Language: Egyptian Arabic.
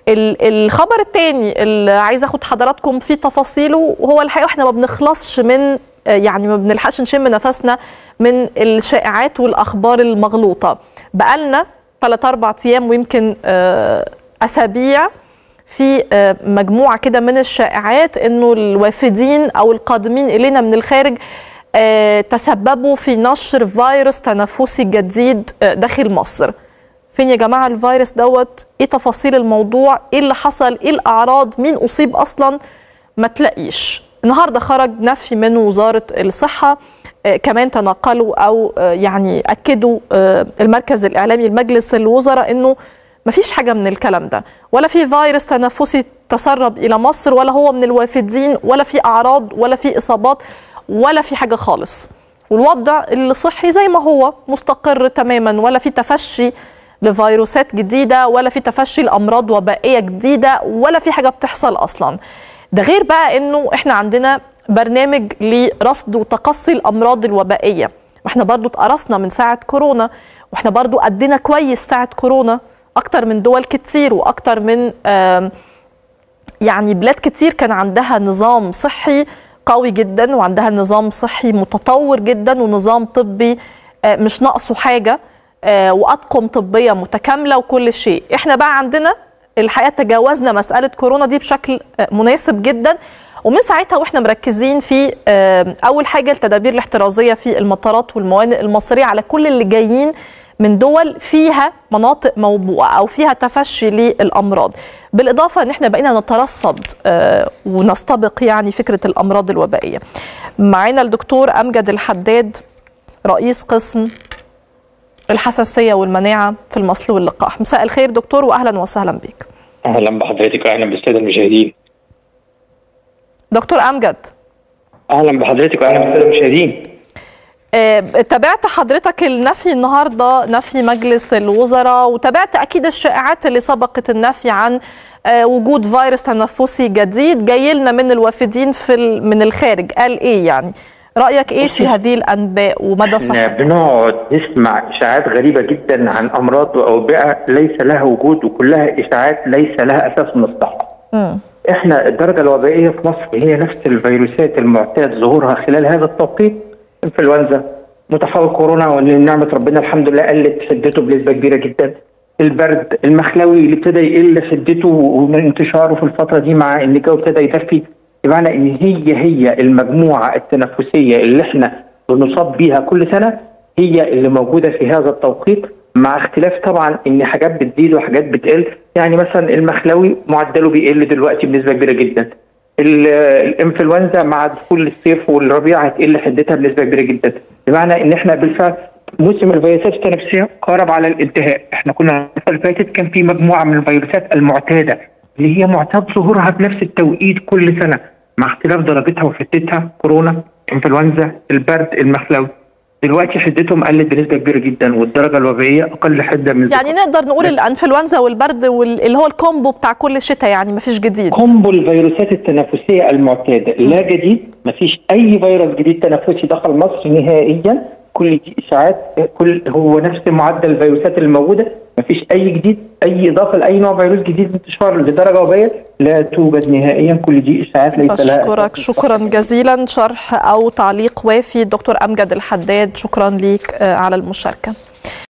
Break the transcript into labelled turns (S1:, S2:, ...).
S1: الخبر الثاني اللي عايز اخد حضراتكم في تفاصيله هو الحقيقه احنا ما بنخلصش من يعني ما بنلحقش نشم نفسنا من الشائعات والاخبار المغلوطه بقالنا ثلاث اربع ايام ويمكن اسابيع في مجموعه كده من الشائعات انه الوافدين او القادمين الينا من الخارج تسببوا في نشر فيروس تنفسي جديد داخل مصر فين يا جماعه الفيروس دوت ايه تفاصيل الموضوع ايه اللي حصل ايه الاعراض مين اصيب اصلا ما تلاقيش النهارده خرج نفي من وزاره الصحه آه كمان تناقلوا او آه يعني اكدوا آه المركز الاعلامي لمجلس الوزراء انه ما فيش حاجه من الكلام ده ولا في فيروس تنفسي تسرب الى مصر ولا هو من الوافدين ولا في اعراض ولا في اصابات ولا في حاجه خالص والوضع الصحي زي ما هو مستقر تماما ولا في تفشي لفيروسات جديده ولا في تفشي لامراض وبائيه جديده ولا في حاجه بتحصل اصلا ده غير بقى انه احنا عندنا برنامج لرصد وتقصي الامراض الوبائيه واحنا برضو اتقرصنا من ساعه كورونا واحنا برضو قدنا كويس ساعه كورونا اكتر من دول كتير واكتر من يعني بلاد كتير كان عندها نظام صحي قوي جدا وعندها نظام صحي متطور جدا ونظام طبي مش ناقصه حاجه واطقم طبيه متكامله وكل شيء احنا بقى عندنا الحقيقه تجاوزنا مساله كورونا دي بشكل مناسب جدا ومن ساعتها واحنا مركزين في اول حاجه التدابير الاحترازيه في المطارات والموانئ المصريه على كل اللي جايين من دول فيها مناطق موبوءه او فيها تفشي للامراض بالاضافه ان احنا بقينا نترصد ونستبق يعني فكره الامراض الوبائيه معانا الدكتور امجد الحداد رئيس قسم الحساسيه والمناعه في المصل واللقاح مساء الخير دكتور واهلا وسهلا بك
S2: اهلا بحضرتك واهلا بالساده المشاهدين
S1: دكتور امجد
S2: اهلا بحضرتك واهلا بالساده المشاهدين
S1: آه، تابعت حضرتك النفي النهارده نفي مجلس الوزراء وتابعت اكيد الشائعات اللي سبقت النفي عن آه، وجود فيروس تنفسي جديد جاي لنا من الوافدين في من الخارج قال ايه يعني رايك ايه في هذه الانباء ومدى صحتها
S2: بنقعد نسمع اشاعات غريبه جدا عن امراض واوبئه ليس لها وجود وكلها اشاعات ليس لها اساس من الصحه احنا الدرجه الوبائيه في مصر هي نفس الفيروسات المعتاد ظهورها خلال هذا التوقيت انفلونزا متفاوت كورونا ونعمه ربنا الحمد لله قلت حدته بنسبه كبيره جدا البرد المخلوي اللي ابتدى يقل حدته وانتشاره في الفتره دي مع ان الجو ابتدى يدفي بمعنى ان هي هي المجموعه التنفسيه اللي احنا بنصاب بيها كل سنه هي اللي موجوده في هذا التوقيت مع اختلاف طبعا ان حاجات بتزيد وحاجات بتقل يعني مثلا المخلوي معدله بيقل دلوقتي بنسبه كبيره جدا الانفلونزا مع دخول الصيف والربيع هتقل حدتها بنسبه كبيره جدا بمعنى ان احنا بالفعل موسم الفيروسات التنفسيه قارب على الانتهاء احنا كنا الفتره اللي فاتت كان في مجموعه من الفيروسات المعتاده اللي هي معتاد ظهورها بنفس التوقيت كل سنه مع اختلاف درجتها وحدتها كورونا انفلونزا البرد المخلوي دلوقتي حدتهم قلت بنسبه كبيره جدا والدرجه الوبائيه اقل حده من
S1: يعني نقدر نقول الانفلونزا والبرد اللي هو الكومبو بتاع كل شتاء يعني ما فيش جديد
S2: كومبو الفيروسات التنفسيه المعتاده لا جديد ما فيش اي فيروس جديد تنفسي دخل مصر نهائيا كل دي اشاعات كل هو نفس معدل الفيروسات الموجوده ما فيش اي جديد اي اضافه لاي نوع فيروس جديد انتشار لدرجه وبائيه لا توجد نهائيا كل دي اشاعات ليس لها
S1: اشكرك شكرا جزيلا شرح او تعليق وافي دكتور امجد الحداد شكرا ليك على المشاركه